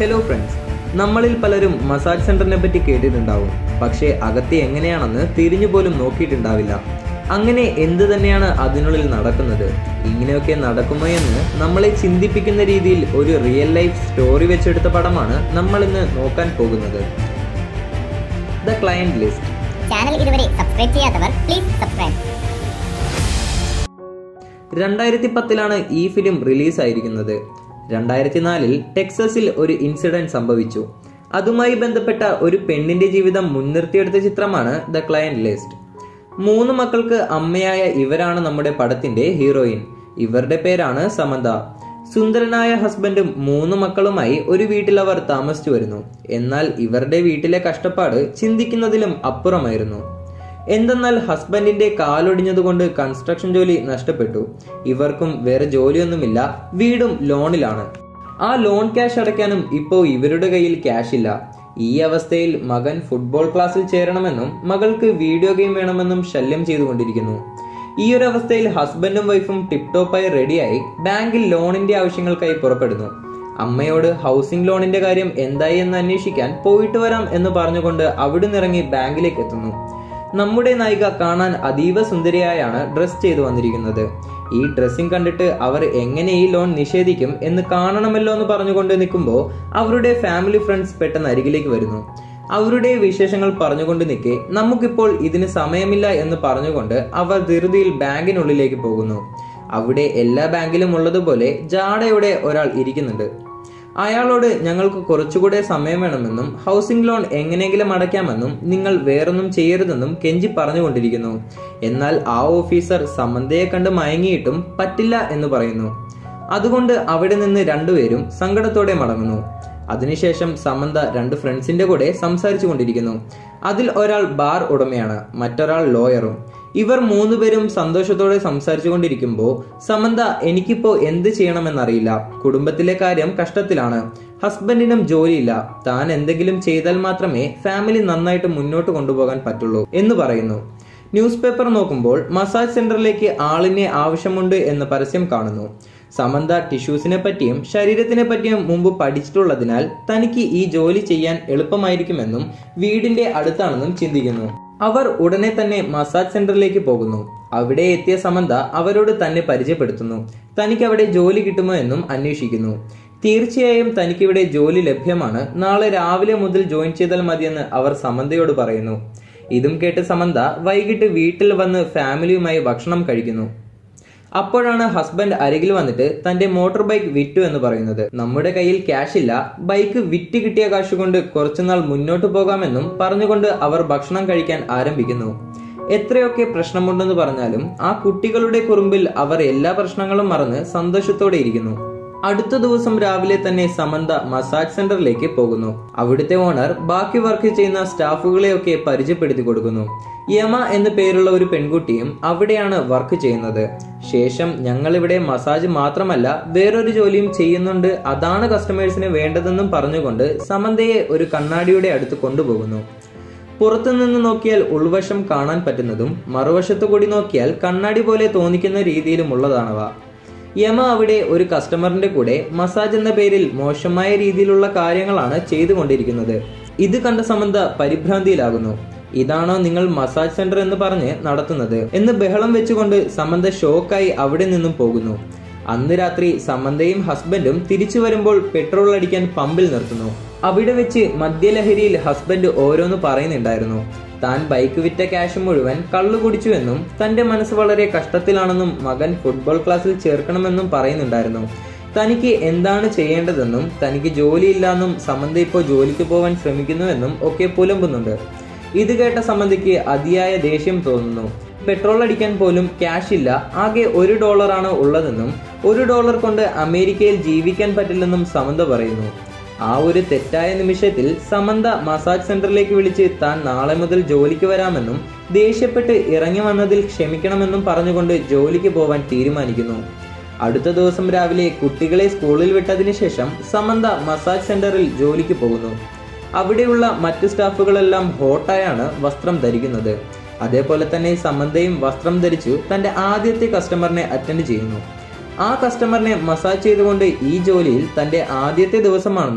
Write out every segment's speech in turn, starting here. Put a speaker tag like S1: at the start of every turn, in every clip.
S1: hello friends നമ്മളിൽ പലരും massage സെന്ററിനെ പറ്റി കേട്ടിട്ടുണ്ടാവും പക്ഷേ അകത്തെ എങ്ങനെയാണെന്ന് തിരിഞ്ഞു പോലും നോക്കിയിട്ടുണ്ടാവില്ല അങ്ങനെ എന്ത് തന്നെയാണ് അതിനുള്ളിൽ നടക്കുന്നത് ഇങ്ങനെയൊക്കെ നടക്കുമോ എന്ന് നമ്മളെ ചിന്തിപ്പിക്കുന്ന രീതിയിൽ ഒരു റിയൽ ലൈഫ് സ്റ്റോറി വെച്ചെടുത്ത പടമാണ് നമ്മൾ ഇന്ന് നോക്കാൻ പോകുന്നത് ദ ക്ലയന്റ് ലിസ്റ്റ്
S2: ചാനൽ ഇതുവരെ സബ്സ്ക്രൈബ് ചെയ്യാത്തവർ പ്ലീസ് സബ്സ്ക്രൈബ്
S1: രണ്ടായിരത്തി പത്തിലാണ് ഈ ഫിലിം റിലീസായിരിക്കുന്നത് രണ്ടായിരത്തി നാലിൽ ടെക്സസിൽ ഒരു ഇൻസിഡന്റ് സംഭവിച്ചു അതുമായി ബന്ധപ്പെട്ട ഒരു പെണ്ണിന്റെ ജീവിതം മുൻനിർത്തിയെടുത്ത ചിത്രമാണ് ദ ക്ലയന്റ് ലിസ്റ്റ് മൂന്ന് മക്കൾക്ക് അമ്മയായ ഇവരാണ് നമ്മുടെ പടത്തിന്റെ ഹീറോയിൻ ഇവരുടെ പേരാണ് സമന്ത സുന്ദരനായ ഹസ്ബൻഡും മൂന്ന് മക്കളുമായി ഒരു വീട്ടിൽ അവർ താമസിച്ചു വരുന്നു എന്നാൽ ഇവരുടെ വീട്ടിലെ കഷ്ടപ്പാട് ചിന്തിക്കുന്നതിലും അപ്പുറമായിരുന്നു എന്തെന്നാൽ ഹസ്ബൻഡിന്റെ കാലൊടിഞ്ഞതുകൊണ്ട് കൺസ്ട്രക്ഷൻ ജോലി നഷ്ടപ്പെട്ടു ഇവർക്കും വേറെ ജോലിയൊന്നുമില്ല വീടും ലോണിലാണ് ആ ലോൺ ക്യാഷ് അടയ്ക്കാനും ഇപ്പോൾ ഇവരുടെ കയ്യിൽ ക്യാഷ് ഇല്ല ഈ അവസ്ഥയിൽ മകൻ ഫുട്ബോൾ ക്ലാസ്സിൽ ചേരണമെന്നും മകൾക്ക് വീഡിയോ ഗെയിം വേണമെന്നും ശല്യം ചെയ്തുകൊണ്ടിരിക്കുന്നു ഈ ഒരു അവസ്ഥയിൽ ഹസ്ബൻഡും വൈഫും ടിപ് ടോപ്പായി റെഡിയായി ബാങ്കിൽ ലോണിന്റെ ആവശ്യങ്ങൾക്കായി പുറപ്പെടുന്നു അമ്മയോട് ഹൗസിംഗ് ലോണിന്റെ കാര്യം എന്തായി എന്ന് അന്വേഷിക്കാൻ പോയിട്ട് വരാം എന്ന് പറഞ്ഞുകൊണ്ട് അവിടുന്ന് ഇറങ്ങി ബാങ്കിലേക്ക് എത്തുന്നു നമ്മുടെ നായിക കാണാൻ അതീവ സുന്ദരിയായാണ് ഡ്രസ് ചെയ്തു വന്നിരിക്കുന്നത് ഈ ഡ്രസ്സിംഗ് കണ്ടിട്ട് അവർ എങ്ങനെ ഈ ലോൺ നിഷേധിക്കും എന്ന് കാണണമല്ലോ എന്ന് പറഞ്ഞുകൊണ്ട് നിൽക്കുമ്പോൾ അവരുടെ ഫാമിലി ഫ്രണ്ട്സ് പെട്ടെന്ന് അരികിലേക്ക് വരുന്നു അവരുടെ വിശേഷങ്ങൾ പറഞ്ഞുകൊണ്ട് നിൽക്കെ നമുക്കിപ്പോൾ ഇതിന് സമയമില്ല എന്ന് പറഞ്ഞുകൊണ്ട് അവർ ധൃതിയിൽ ബാങ്കിനുള്ളിലേക്ക് പോകുന്നു അവിടെ എല്ലാ ബാങ്കിലും ഉള്ളതുപോലെ ജാടയുടെ ഒരാൾ ഇരിക്കുന്നുണ്ട് അയാളോട് ഞങ്ങൾക്ക് കുറച്ചുകൂടെ സമയം വേണമെന്നും ഹൗസിംഗ് ലോൺ എങ്ങനെയെങ്കിലും അടയ്ക്കാമെന്നും നിങ്ങൾ വേറൊന്നും ചെയ്യരുതെന്നും കെഞ്ചി പറഞ്ഞുകൊണ്ടിരിക്കുന്നു എന്നാൽ ആ ഓഫീസർ സമന്തയെ കണ്ട് മയങ്ങിയിട്ടും പറ്റില്ല എന്ന് പറയുന്നു അതുകൊണ്ട് അവിടെ നിന്ന് രണ്ടുപേരും സങ്കടത്തോടെ മടങ്ങുന്നു അതിനുശേഷം സമന്ത രണ്ട് ഫ്രണ്ട്സിന്റെ കൂടെ സംസാരിച്ചു കൊണ്ടിരിക്കുന്നു അതിൽ ഒരാൾ ബാർ ഉടമയാണ് മറ്റൊരാൾ ലോയറും ഇവർ മൂന്നുപേരും സന്തോഷത്തോടെ സംസാരിച്ചു കൊണ്ടിരിക്കുമ്പോൾ സമന്ത എനിക്കിപ്പോ എന്ത് ചെയ്യണമെന്നറിയില്ല കുടുംബത്തിലെ കാര്യം കഷ്ടത്തിലാണ് ഹസ്ബൻഡിനും ജോലിയില്ല താൻ എന്തെങ്കിലും ചെയ്താൽ മാത്രമേ ഫാമിലി നന്നായിട്ട് മുന്നോട്ട് കൊണ്ടുപോകാൻ പറ്റുള്ളൂ എന്ന് പറയുന്നു ന്യൂസ് പേപ്പർ നോക്കുമ്പോൾ മസാജ് സെന്ററിലേക്ക് ആളിനെ ആവശ്യമുണ്ട് എന്ന പരസ്യം കാണുന്നു സമന്ത ടിഷ്യൂസിനെ പറ്റിയും ശരീരത്തിനെ പറ്റിയും മുമ്പ് പഠിച്ചിട്ടുള്ളതിനാൽ തനിക്ക് ഈ ജോലി ചെയ്യാൻ എളുപ്പമായിരിക്കുമെന്നും വീടിന്റെ അടുത്താണെന്നും ചിന്തിക്കുന്നു അവർ ഉടനെ തന്നെ മസാജ് സെന്ററിലേക്ക് പോകുന്നു അവിടെ എത്തിയ സമന്ത അവരോട് തന്നെ പരിചയപ്പെടുത്തുന്നു തനിക്ക് അവിടെ ജോലി കിട്ടുമോ എന്നും അന്വേഷിക്കുന്നു തീർച്ചയായും തനിക്കിവിടെ ജോലി ലഭ്യമാണ് നാളെ രാവിലെ മുതൽ ജോയിൻ ചെയ്താൽ മതിയെന്ന് അവർ സമന്തയോട് പറയുന്നു ഇതും കേട്ട് സമന്ത വൈകിട്ട് വീട്ടിൽ വന്ന് ഫാമിലിയുമായി ഭക്ഷണം കഴിക്കുന്നു അപ്പോഴാണ് ഹസ്ബൻഡ് അരികിൽ വന്നിട്ട് തന്റെ മോട്ടോർ ബൈക്ക് വിറ്റു എന്ന് പറയുന്നത് നമ്മുടെ കയ്യിൽ ക്യാഷ് ഇല്ല ബൈക്ക് വിറ്റ് കിട്ടിയ കാശ് കൊണ്ട് കുറച്ചുനാൾ മുന്നോട്ട് പോകാമെന്നും പറഞ്ഞുകൊണ്ട് അവർ ഭക്ഷണം കഴിക്കാൻ ആരംഭിക്കുന്നു എത്രയൊക്കെ പ്രശ്നമുണ്ടെന്ന് പറഞ്ഞാലും ആ കുട്ടികളുടെ കുറുമ്പിൽ അവർ എല്ലാ പ്രശ്നങ്ങളും മറന്ന് സന്തോഷത്തോടെ ഇരിക്കുന്നു അടുത്ത ദിവസം രാവിലെ തന്നെ സമന്ത മസാജ് സെന്ററിലേക്ക് പോകുന്നു അവിടുത്തെ ഓണർ ബാക്കി വർക്ക് ചെയ്യുന്ന സ്റ്റാഫുകളെയൊക്കെ പരിചയപ്പെടുത്തി കൊടുക്കുന്നു യമ എന്ന പേരുള്ള ഒരു പെൺകുട്ടിയും അവിടെയാണ് വർക്ക് ചെയ്യുന്നത് ശേഷം ഞങ്ങൾ ഇവിടെ മസാജ് മാത്രമല്ല വേറൊരു ജോലിയും ചെയ്യുന്നുണ്ട് അതാണ് കസ്റ്റമേഴ്സിന് വേണ്ടതെന്നും പറഞ്ഞുകൊണ്ട് സമന്തയെ ഒരു കണ്ണാടിയുടെ അടുത്ത് കൊണ്ടുപോകുന്നു പുറത്തുനിന്ന് നോക്കിയാൽ ഉൾവശം കാണാൻ പറ്റുന്നതും മറുവശത്തു കൂടി നോക്കിയാൽ കണ്ണാടി പോലെ തോന്നിക്കുന്ന രീതിയിലുമുള്ളതാണവ യമ അവിടെ ഒരു കസ്റ്റമറിന്റെ കൂടെ മസാജ് എന്ന പേരിൽ മോശമായ രീതിയിലുള്ള കാര്യങ്ങളാണ് ചെയ്തുകൊണ്ടിരിക്കുന്നത് ഇത് കണ്ട സമന്ത പരിഭ്രാന്തിയിലാകുന്നു ഇതാണോ നിങ്ങൾ മസാജ് സെന്റർ എന്ന് പറഞ്ഞ് നടത്തുന്നത് എന്ന് ബഹളം വെച്ചുകൊണ്ട് സമന്ത ഷോക്കായി അവിടെ നിന്നും പോകുന്നു അന്ന് രാത്രി സമന്തയും ഹസ്ബൻഡും തിരിച്ചു വരുമ്പോൾ പെട്രോൾ അടിക്കാൻ പമ്പിൽ നിർത്തുന്നു അവിടെ വെച്ച് മദ്യലഹരിയിൽ ഹസ്ബൻഡ് ഓരോന്ന് പറയുന്നുണ്ടായിരുന്നു താൻ ബൈക്ക് വിറ്റ ക്യാഷ് മുഴുവൻ കള്ളു കുടിച്ചുവെന്നും തന്റെ മനസ്സ് വളരെ കഷ്ടത്തിലാണെന്നും മകൻ ഫുട്ബോൾ ക്ലാസ്സിൽ ചേർക്കണമെന്നും പറയുന്നുണ്ടായിരുന്നു തനിക്ക് എന്താണ് ചെയ്യേണ്ടതെന്നും തനിക്ക് ജോലിയില്ലെന്നും സമന്ത ഇപ്പോൾ ജോലിക്ക് പോവാൻ ശ്രമിക്കുന്നുവെന്നും ഒക്കെ പുലമ്പുന്നുണ്ട് ഇത് കേട്ട സമന്തിക്ക് അതിയായ ദേഷ്യം തോന്നുന്നു പെട്രോൾ അടിക്കാൻ പോലും ക്യാഷ് ഇല്ല ആകെ ഒരു ഡോളറാണ് ഉള്ളതെന്നും ഒരു ഡോളർ കൊണ്ട് അമേരിക്കയിൽ ജീവിക്കാൻ പറ്റില്ലെന്നും സമന്ത പറയുന്നു ആ ഒരു തെറ്റായ നിമിഷത്തിൽ സമന്ത മസാജ് സെന്ററിലേക്ക് വിളിച്ച് താൻ നാളെ മുതൽ ജോലിക്ക് വരാമെന്നും ദേഷ്യപ്പെട്ട് ഇറങ്ങി വന്നതിൽ ക്ഷമിക്കണമെന്നും പറഞ്ഞുകൊണ്ട് ജോലിക്ക് പോവാൻ തീരുമാനിക്കുന്നു അടുത്ത ദിവസം രാവിലെ കുട്ടികളെ സ്കൂളിൽ വിട്ടതിന് ശേഷം സമന്ത മസാജ് സെന്ററിൽ ജോലിക്ക് പോകുന്നു അവിടെയുള്ള മറ്റ് സ്റ്റാഫുകളെല്ലാം ഹോട്ടായാണ് വസ്ത്രം ധരിക്കുന്നത് അതേപോലെ തന്നെ സമന്തയും വസ്ത്രം ധരിച്ചു തന്റെ ആദ്യത്തെ കസ്റ്റമറിനെ അറ്റൻഡ് ചെയ്യുന്നു ആ കസ്റ്റമറിനെ മസാജ് ചെയ്തുകൊണ്ട് ഈ ജോലിയിൽ തന്റെ ആദ്യത്തെ ദിവസമാണെന്നും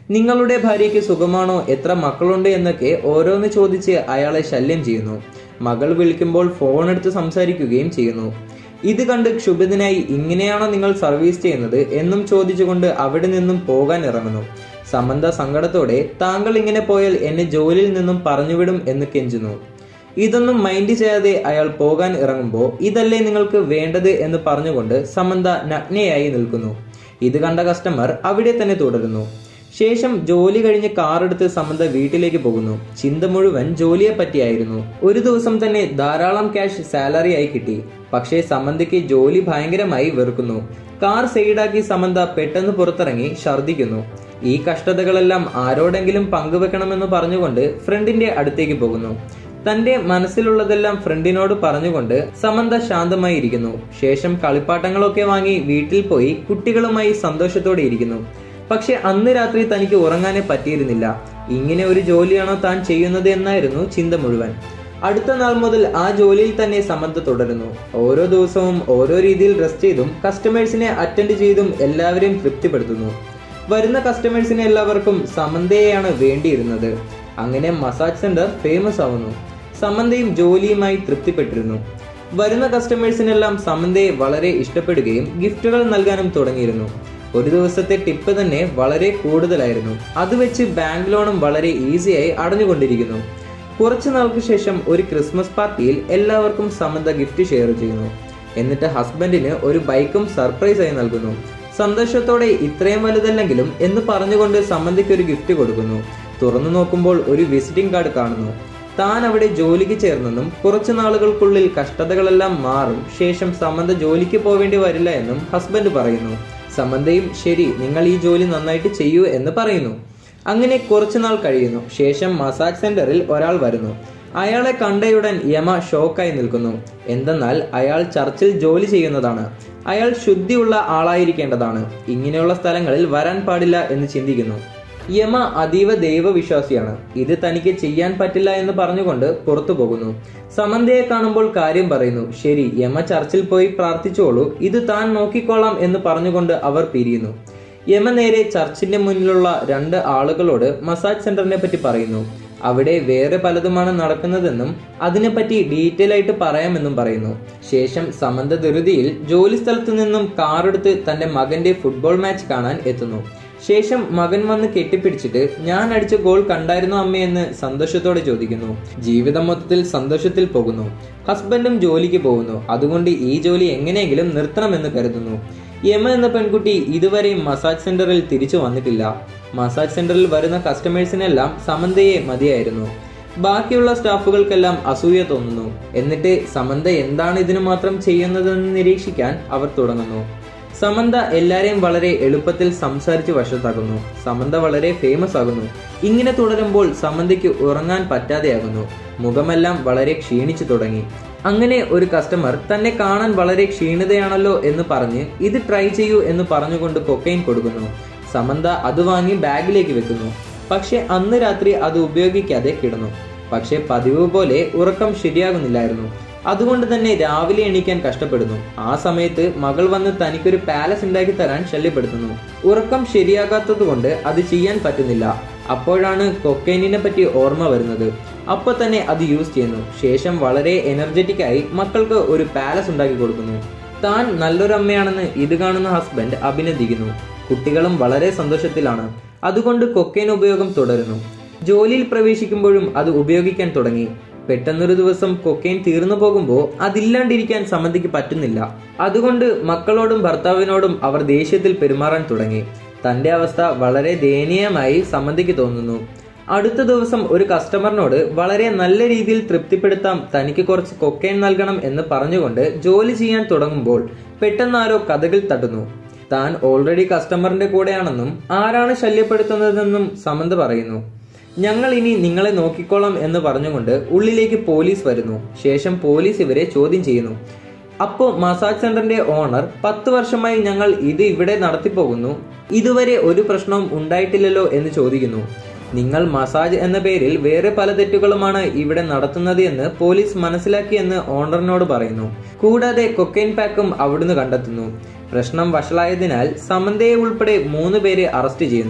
S1: നിങ്ങളുടെ ഭാര്യയ്ക്ക് സുഖമാണോ എത്ര മക്കളുണ്ട് എന്നൊക്കെ ഓരോന്ന് ചോദിച്ച് അയാളെ ശല്യം ചെയ്യുന്നു മകൾ വിളിക്കുമ്പോൾ ഫോൺ എടുത്ത് സംസാരിക്കുകയും ചെയ്യുന്നു ഇത് കണ്ട് ക്ഷുഭിതനായി ഇങ്ങനെയാണോ നിങ്ങൾ സർവീസ് ചെയ്യുന്നത് എന്നും ചോദിച്ചുകൊണ്ട് അവിടെ നിന്നും പോകാൻ ഇറങ്ങുന്നു സമന്ത സങ്കടത്തോടെ താങ്കൾ ഇങ്ങനെ പോയാൽ എന്നെ ജോലിയിൽ നിന്നും പറഞ്ഞുവിടും എന്ന് കെഞ്ചുന്നു ഇതൊന്നും മൈൻഡ് ചെയ്യാതെ അയാൾ പോകാൻ ഇറങ്ങുമ്പോൾ ഇതല്ലേ നിങ്ങൾക്ക് വേണ്ടത് എന്ന് പറഞ്ഞുകൊണ്ട് സമന്ത നഗ്നയായി നിൽക്കുന്നു ഇത് കണ്ട കസ്റ്റമർ അവിടെ തന്നെ തുടരുന്നു ശേഷം ജോലി കഴിഞ്ഞ് കാർ എടുത്ത് സമന്ത വീട്ടിലേക്ക് പോകുന്നു ചിന്ത മുഴുവൻ ജോലിയെ പറ്റിയായിരുന്നു ഒരു ദിവസം തന്നെ ധാരാളം ക്യാഷ് സാലറി ആയി കിട്ടി പക്ഷേ സമന്തയ്ക്ക് ജോലി ഭയങ്കരമായി വെറുക്കുന്നു കാർ സൈഡാക്കി സമന്ത പെട്ടെന്ന് പുറത്തിറങ്ങി ഛർദിക്കുന്നു ഈ കഷ്ടതകളെല്ലാം ആരോടെങ്കിലും പങ്കുവെക്കണമെന്ന് പറഞ്ഞുകൊണ്ട് ഫ്രണ്ടിന്റെ അടുത്തേക്ക് പോകുന്നു തന്റെ മനസ്സിലുള്ളതെല്ലാം ഫ്രണ്ടിനോട് പറഞ്ഞുകൊണ്ട് സമന്ത ശാന്തമായി ഇരിക്കുന്നു ശേഷം കളിപ്പാട്ടങ്ങളൊക്കെ വാങ്ങി വീട്ടിൽ പോയി കുട്ടികളുമായി സന്തോഷത്തോടെ ഇരിക്കുന്നു പക്ഷെ അന്ന് രാത്രി തനിക്ക് ഉറങ്ങാനേ പറ്റിയിരുന്നില്ല ഇങ്ങനെ ഒരു ജോലിയാണോ താൻ ചെയ്യുന്നത് എന്നായിരുന്നു ചിന്ത മുഴുവൻ അടുത്ത നാൾ മുതൽ ആ ജോലിയിൽ തന്നെ സമന്ത തുടരുന്നു ഓരോ ദിവസവും ഓരോ രീതിയിൽ ഡ്രസ് ചെയ്തും കസ്റ്റമേഴ്സിനെ അറ്റൻഡ് ചെയ്തും എല്ലാവരെയും തൃപ്തിപ്പെടുത്തുന്നു വരുന്ന കസ്റ്റമേഴ്സിനെ എല്ലാവർക്കും സമന്തയെയാണ് വേണ്ടിയിരുന്നത് അങ്ങനെ മസാജ് സെന്റർ ഫേമസ് ആവുന്നു സമന്തയും ജോലിയുമായി തൃപ്തിപ്പെട്ടിരുന്നു വരുന്ന കസ്റ്റമേഴ്സിനെല്ലാം സമന്തയെ വളരെ ഇഷ്ടപ്പെടുകയും ഗിഫ്റ്റുകൾ നൽകാനും തുടങ്ങിയിരുന്നു ഒരു ദിവസത്തെ ടിപ്പ് തന്നെ വളരെ കൂടുതലായിരുന്നു അത് വെച്ച് ബാങ്ക് ലോണും വളരെ ഈസിയായി അടഞ്ഞുകൊണ്ടിരിക്കുന്നു കുറച്ചു നാൾക്ക് ശേഷം ഒരു ക്രിസ്മസ് പാർട്ടിയിൽ എല്ലാവർക്കും സമന്ത ഗിഫ്റ്റ് ഷെയർ ചെയ്യുന്നു എന്നിട്ട് ഹസ്ബൻഡിന് ഒരു ബൈക്കും സർപ്രൈസ് ആയി നൽകുന്നു സന്തോഷത്തോടെ ഇത്രയും വലുതല്ലെങ്കിലും എന്ന് പറഞ്ഞുകൊണ്ട് സമന്തയ്ക്ക് ഒരു ഗിഫ്റ്റ് കൊടുക്കുന്നു തുറന്നു നോക്കുമ്പോൾ ഒരു വിസിറ്റിംഗ് കാർഡ് കാണുന്നു താൻ അവിടെ ജോലിക്ക് ചേർന്നെന്നും കുറച്ചു നാളുകൾക്കുള്ളിൽ കഷ്ടതകളെല്ലാം മാറും ശേഷം സമന്ത ജോലിക്ക് പോവേണ്ടി വരില്ല എന്നും ഹസ്ബൻഡ് പറയുന്നു സമന്തയും ശരി നിങ്ങൾ ഈ ജോലി നന്നായിട്ട് ചെയ്യൂ എന്ന് പറയുന്നു അങ്ങനെ കുറച്ചു നാൾ കഴിയുന്നു ശേഷം മസാജ് സെന്ററിൽ ഒരാൾ വരുന്നു അയാളെ കണ്ടയുടൻ യമ ഷോക്കായി നിൽക്കുന്നു എന്തെന്നാൽ അയാൾ ചർച്ചിൽ ജോലി ചെയ്യുന്നതാണ് അയാൾ ശുദ്ധിയുള്ള ആളായിരിക്കേണ്ടതാണ് ഇങ്ങനെയുള്ള സ്ഥലങ്ങളിൽ വരാൻ പാടില്ല എന്ന് ചിന്തിക്കുന്നു യമ അതീവ ദൈവവിശ്വാസിയാണ് ഇത് തനിക്ക് ചെയ്യാൻ പറ്റില്ല എന്ന് പറഞ്ഞുകൊണ്ട് പുറത്തു പോകുന്നു സമന്തയെ കാണുമ്പോൾ കാര്യം പറയുന്നു ശരി യമ ചർച്ചിൽ പോയി പ്രാർത്ഥിച്ചോളൂ ഇത് താൻ നോക്കിക്കോളാം എന്ന് പറഞ്ഞുകൊണ്ട് അവർ പിരിയുന്നു യമ നേരെ ചർച്ചിന്റെ മുന്നിലുള്ള രണ്ട് ആളുകളോട് മസാജ് സെന്ററിനെ പറ്റി പറയുന്നു അവിടെ വേറെ പലതുമാണ് നടക്കുന്നതെന്നും അതിനെപ്പറ്റി ഡീറ്റെയിൽ ആയിട്ട് പറയാമെന്നും പറയുന്നു ശേഷം സമന്ത ധൃതിയിൽ ജോലി സ്ഥലത്തു നിന്നും കാറെടുത്ത് തന്റെ മകന്റെ ഫുട്ബോൾ മാച്ച് കാണാൻ എത്തുന്നു ശേഷം മകൻ വന്ന് കെട്ടിപ്പിടിച്ചിട്ട് ഞാൻ അടിച്ച ഗോൾ കണ്ടായിരുന്നോ അമ്മയെന്ന് സന്തോഷത്തോടെ ചോദിക്കുന്നു ജീവിതം മൊത്തത്തിൽ സന്തോഷത്തിൽ പോകുന്നു ഹസ്ബൻഡും ജോലിക്ക് പോകുന്നു അതുകൊണ്ട് ഈ ജോലി എങ്ങനെയെങ്കിലും നിർത്തണമെന്ന് കരുതുന്നു യമ എന്ന പെൺകുട്ടി ഇതുവരെ മസാജ് സെന്ററിൽ തിരിച്ചു വന്നിട്ടില്ല മസാജ് സെന്ററിൽ വരുന്ന കസ്റ്റമേഴ്സിനെല്ലാം സമന്തയെ മതിയായിരുന്നു ബാക്കിയുള്ള സ്റ്റാഫുകൾക്കെല്ലാം അസൂയ തോന്നുന്നു എന്നിട്ട് സമന്ത എന്താണ് ഇതിനു മാത്രം ചെയ്യുന്നതെന്ന് നിരീക്ഷിക്കാൻ അവർ തുടങ്ങുന്നു സമന്ത എല്ലാരെയും വളരെ എളുപ്പത്തിൽ സംസാരിച്ച് വശത്താക്കുന്നു സമന്ത വളരെ ഫേമസ് ആകുന്നു ഇങ്ങനെ തുടരുമ്പോൾ സമന്തയ്ക്ക് ഉറങ്ങാൻ പറ്റാതെയാകുന്നു മുഖമെല്ലാം വളരെ ക്ഷീണിച്ചു തുടങ്ങി അങ്ങനെ ഒരു കസ്റ്റമർ തന്നെ കാണാൻ വളരെ ക്ഷീണിതയാണല്ലോ എന്ന് പറഞ്ഞ് ഇത് ട്രൈ ചെയ്യൂ എന്ന് പറഞ്ഞുകൊണ്ട് കൊക്കൈൻ കൊടുക്കുന്നു സമന്ത അത് വാങ്ങി ബാഗിലേക്ക് വെക്കുന്നു പക്ഷെ അന്ന് രാത്രി അത് ഉപയോഗിക്കാതെ കിടന്നു പക്ഷെ പതിവ് പോലെ ഉറക്കം ശരിയാകുന്നില്ലായിരുന്നു അതുകൊണ്ട് തന്നെ രാവിലെ എണീക്കാൻ കഷ്ടപ്പെടുന്നു ആ സമയത്ത് മകൾ വന്ന് തനിക്കൊരു പാലസ് ഉണ്ടാക്കി തരാൻ ശല്യപ്പെടുത്തുന്നു ഉറക്കം ശരിയാകാത്തത് കൊണ്ട് അത് ചെയ്യാൻ പറ്റുന്നില്ല അപ്പോഴാണ് കൊക്കൈനിനെ പറ്റി ഓർമ്മ വരുന്നത് അപ്പൊ തന്നെ അത് യൂസ് ചെയ്യുന്നു ശേഷം വളരെ എനർജറ്റിക് ആയി മക്കൾക്ക് ഒരു പാലസ് ഉണ്ടാക്കി കൊടുക്കുന്നു താൻ നല്ലൊരു അമ്മയാണെന്ന് ഇത് കാണുന്ന ഹസ്ബൻഡ് അഭിനന്ദിക്കുന്നു കുട്ടികളും വളരെ സന്തോഷത്തിലാണ് അതുകൊണ്ട് കൊക്കൈൻ ഉപയോഗം തുടരുന്നു ജോലിയിൽ പ്രവേശിക്കുമ്പോഴും അത് ഉപയോഗിക്കാൻ തുടങ്ങി പെട്ടെന്നൊരു ദിവസം കൊക്കൈൻ തീർന്നു പോകുമ്പോൾ അതില്ലാണ്ടിരിക്കാൻ സമ്മതിക്ക് പറ്റുന്നില്ല അതുകൊണ്ട് മക്കളോടും ഭർത്താവിനോടും അവർ ദേഷ്യത്തിൽ പെരുമാറാൻ തുടങ്ങി തന്റെ അവസ്ഥ വളരെ ദയനീയമായി സമ്മതിക്ക് തോന്നുന്നു അടുത്ത ദിവസം ഒരു കസ്റ്റമറിനോട് വളരെ നല്ല രീതിയിൽ തൃപ്തിപ്പെടുത്താം തനിക്ക് കുറച്ച് കൊക്കൈൻ നൽകണം എന്ന് പറഞ്ഞുകൊണ്ട് ജോലി ചെയ്യാൻ തുടങ്ങുമ്പോൾ പെട്ടെന്ന് ആരോ കഥകൾ തട്ടുന്നു താൻ ഓൾറെഡി കസ്റ്റമറിന്റെ കൂടെയാണെന്നും ആരാണ് ശല്യപ്പെടുത്തുന്നതെന്നും സമന്ത പറയുന്നു ഞങ്ങൾ ഇനി നിങ്ങളെ നോക്കിക്കോളാം എന്ന് പറഞ്ഞുകൊണ്ട് ഉള്ളിലേക്ക് പോലീസ് വരുന്നു ശേഷം പോലീസ് ഇവരെ ചോദ്യം ചെയ്യുന്നു അപ്പോൾ മസാജ് സെന്ററിന്റെ ഓണർ പത്ത് വർഷമായി ഞങ്ങൾ ഇത് ഇവിടെ നടത്തിപ്പോകുന്നു ഇതുവരെ ഒരു പ്രശ്നവും ഉണ്ടായിട്ടില്ലല്ലോ എന്ന് ചോദിക്കുന്നു നിങ്ങൾ മസാജ് എന്ന പേരിൽ വേറെ പല തെറ്റുകളുമാണ് ഇവിടെ നടത്തുന്നത് എന്ന് പോലീസ് മനസ്സിലാക്കിയെന്ന് ഓണറിനോട് പറയുന്നു കൂടാതെ കൊക്കൈൻ പാക്കും അവിടുന്ന് കണ്ടെത്തുന്നു പ്രശ്നം വഷളായതിനാൽ സമന്തയെ ഉൾപ്പെടെ മൂന്ന് പേരെ അറസ്റ്റ് ചെയ്യുന്നു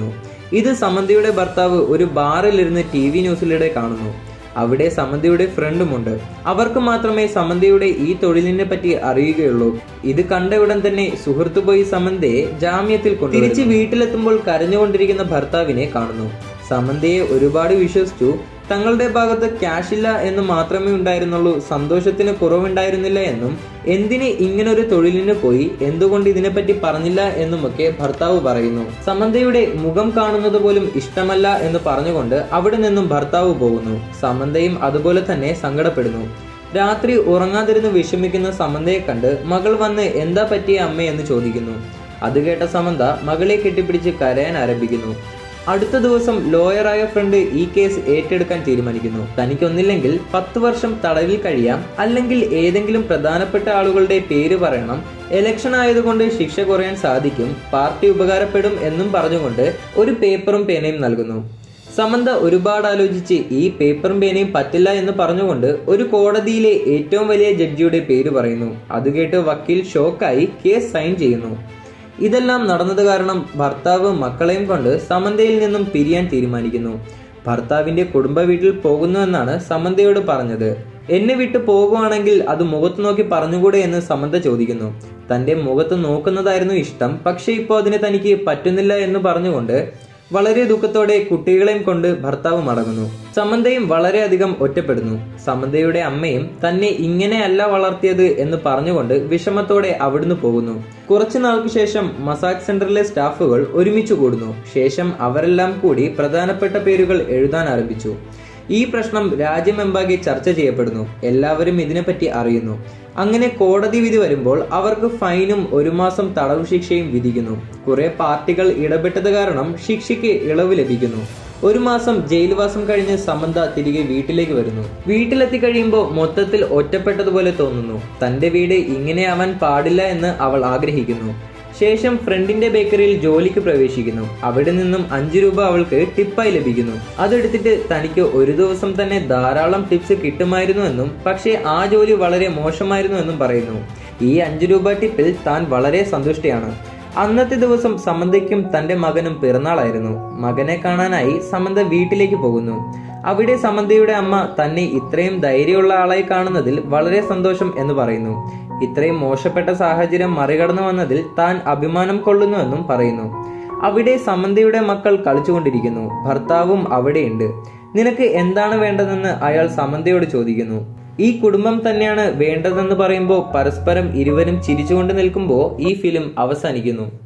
S1: ഇത് സമന്തയുടെ ഭർത്താവ് ഒരു ബാറിലിരുന്ന് ടി വി ന്യൂസിലൂടെ കാണുന്നു അവിടെ സമന്തയുടെ ഫ്രണ്ടുമുണ്ട് അവർക്ക് മാത്രമേ സമന്തയുടെ ഈ തൊഴിലിനെ പറ്റി അറിയുകയുള്ളൂ ഇത് കണ്ട ഉടൻ തന്നെ സുഹൃത്തു പോയി സമന്തയെ ജാമ്യത്തിൽ കൊണ്ടു തിരിച്ച് വീട്ടിലെത്തുമ്പോൾ കരഞ്ഞുകൊണ്ടിരിക്കുന്ന ഭർത്താവിനെ കാണുന്നു സമന്തയെ ഒരുപാട് വിശ്വസിച്ചു തങ്ങളുടെ ഭാഗത്ത് ക്യാഷ് ഇല്ല എന്ന് മാത്രമേ ഉണ്ടായിരുന്നുള്ളൂ സന്തോഷത്തിന് കുറവുണ്ടായിരുന്നില്ല എന്നും എന്തിന് ഇങ്ങനൊരു തൊഴിലിന് പോയി എന്തുകൊണ്ട് ഇതിനെപ്പറ്റി പറഞ്ഞില്ല എന്നുമൊക്കെ ഭർത്താവ് പറയുന്നു സമന്തയുടെ മുഖം കാണുന്നത് പോലും ഇഷ്ടമല്ല എന്ന് പറഞ്ഞുകൊണ്ട് അവിടെ നിന്നും ഭർത്താവ് പോകുന്നു സമന്തയും അതുപോലെ തന്നെ സങ്കടപ്പെടുന്നു രാത്രി ഉറങ്ങാതിരുന്ന് വിഷമിക്കുന്ന സമന്തയെ കണ്ട് മകൾ വന്ന് എന്താ പറ്റിയ അമ്മ എന്ന് ചോദിക്കുന്നു അത് കേട്ട സമന്ത മകളെ കെട്ടിപ്പിടിച്ച് കരയാൻ ആരംഭിക്കുന്നു അടുത്ത ദിവസം ലോയറായ ഫ്രണ്ട് ഈ കേസ് ഏറ്റെടുക്കാൻ തീരുമാനിക്കുന്നു തനിക്കൊന്നില്ലെങ്കിൽ പത്ത് വർഷം തടവിൽ കഴിയാം അല്ലെങ്കിൽ ഏതെങ്കിലും പ്രധാനപ്പെട്ട ആളുകളുടെ പേര് പറയണം ഇലക്ഷൻ ആയതുകൊണ്ട് ശിക്ഷ കുറയാൻ സാധിക്കും പാർട്ടി ഉപകാരപ്പെടും എന്നും പറഞ്ഞുകൊണ്ട് ഒരു പേപ്പറും പേനയും നൽകുന്നു സമന്ത ഒരുപാട് ആലോചിച്ച് ഈ പേപ്പറും പേനയും പറ്റില്ല എന്ന് പറഞ്ഞുകൊണ്ട് ഒരു കോടതിയിലെ ഏറ്റവും വലിയ ജഡ്ജിയുടെ പേര് പറയുന്നു അത് കേട്ട് വക്കീൽ ഷോക്കായി കേസ് സൈൻ ചെയ്യുന്നു ഇതെല്ലാം നടന്നത് കാരണം ഭർത്താവ് മക്കളെയും കൊണ്ട് സമന്തയിൽ നിന്നും പിരിയാൻ തീരുമാനിക്കുന്നു ഭർത്താവിന്റെ കുടുംബ വീട്ടിൽ പോകുന്നു എന്നാണ് സമന്തയോട് പറഞ്ഞത് എന്നെ വിട്ട് പോകുവാണെങ്കിൽ അത് മുഖത്ത് നോക്കി പറഞ്ഞുകൂടെ എന്ന് സമന്ത ചോദിക്കുന്നു തന്റെ മുഖത്ത് നോക്കുന്നതായിരുന്നു ഇഷ്ടം പക്ഷെ ഇപ്പോൾ അതിന് തനിക്ക് പറ്റുന്നില്ല എന്ന് പറഞ്ഞുകൊണ്ട് വളരെ ദുഃഖത്തോടെ കുട്ടികളെയും കൊണ്ട് ഭർത്താവ് മടങ്ങുന്നു സമന്തയും വളരെയധികം ഒറ്റപ്പെടുന്നു സമന്തയുടെ അമ്മയും തന്നെ ഇങ്ങനെയല്ല വളർത്തിയത് എന്ന് പറഞ്ഞുകൊണ്ട് വിഷമത്തോടെ അവിടുന്ന് പോകുന്നു കുറച്ചു നാൾക്ക് ശേഷം മസാജ് സെന്ററിലെ സ്റ്റാഫുകൾ ഒരുമിച്ച് കൂടുന്നു ശേഷം അവരെല്ലാം കൂടി പ്രധാനപ്പെട്ട പേരുകൾ എഴുതാൻ ആരംഭിച്ചു ഈ പ്രശ്നം രാജ്യമെമ്പാകെ ചർച്ച ചെയ്യപ്പെടുന്നു എല്ലാവരും ഇതിനെപ്പറ്റി അറിയുന്നു അങ്ങനെ കോടതി വിധി വരുമ്പോൾ അവർക്ക് ഫൈനും ഒരു മാസം തടവ് ശിക്ഷയും വിധിക്കുന്നു കുറെ പാർട്ടികൾ ഇടപെട്ടത് കാരണം ശിക്ഷയ്ക്ക് ഇളവ് ലഭിക്കുന്നു ഒരു മാസം ജയിൽവാസം കഴിഞ്ഞ് സമന്ത തിരികെ വീട്ടിലേക്ക് വരുന്നു വീട്ടിലെത്തി കഴിയുമ്പോൾ മൊത്തത്തിൽ ഒറ്റപ്പെട്ടതുപോലെ തോന്നുന്നു തന്റെ വീട് ഇങ്ങനെയാവാൻ പാടില്ല എന്ന് അവൾ ആഗ്രഹിക്കുന്നു ശേഷം ഫ്രണ്ടിന്റെ ബേക്കറിയിൽ ജോലിക്ക് പ്രവേശിക്കുന്നു അവിടെ നിന്നും അഞ്ചു രൂപ അവൾക്ക് ടിപ്പായി ലഭിക്കുന്നു അതെടുത്തിട്ട് തനിക്ക് ഒരു ദിവസം തന്നെ ധാരാളം ടിപ്സ് കിട്ടുമായിരുന്നു എന്നും പക്ഷേ ആ ജോലി വളരെ മോശമായിരുന്നു എന്നും പറയുന്നു ഈ അഞ്ചു രൂപ ടിപ്പിൽ താൻ വളരെ സന്തുഷ്ടയാണ് അന്നത്തെ ദിവസം സമന്തയ്ക്കും തന്റെ മകനും പിറന്നാളായിരുന്നു മകനെ കാണാനായി സമന്ത വീട്ടിലേക്ക് പോകുന്നു അവിടെ സമന്തയുടെ അമ്മ തന്നെ ഇത്രയും ധൈര്യമുള്ള ആളായി കാണുന്നതിൽ വളരെ സന്തോഷം എന്ന് പറയുന്നു ഇത്രയും മോശപ്പെട്ട സാഹചര്യം മറികടന്നു വന്നതിൽ താൻ അഭിമാനം കൊള്ളുന്നുവെന്നും പറയുന്നു അവിടെ സമന്തയുടെ മക്കൾ കളിച്ചുകൊണ്ടിരിക്കുന്നു ഭർത്താവും അവിടെയുണ്ട് നിനക്ക് എന്താണ് വേണ്ടതെന്ന് അയാൾ സമന്തയോട് ചോദിക്കുന്നു ഈ കുടുംബം തന്നെയാണ് വേണ്ടതെന്ന് പറയുമ്പോൾ പരസ്പരം ഇരുവരും ചിരിച്ചുകൊണ്ട് നിൽക്കുമ്പോൾ ഈ ഫിലിം അവസാനിക്കുന്നു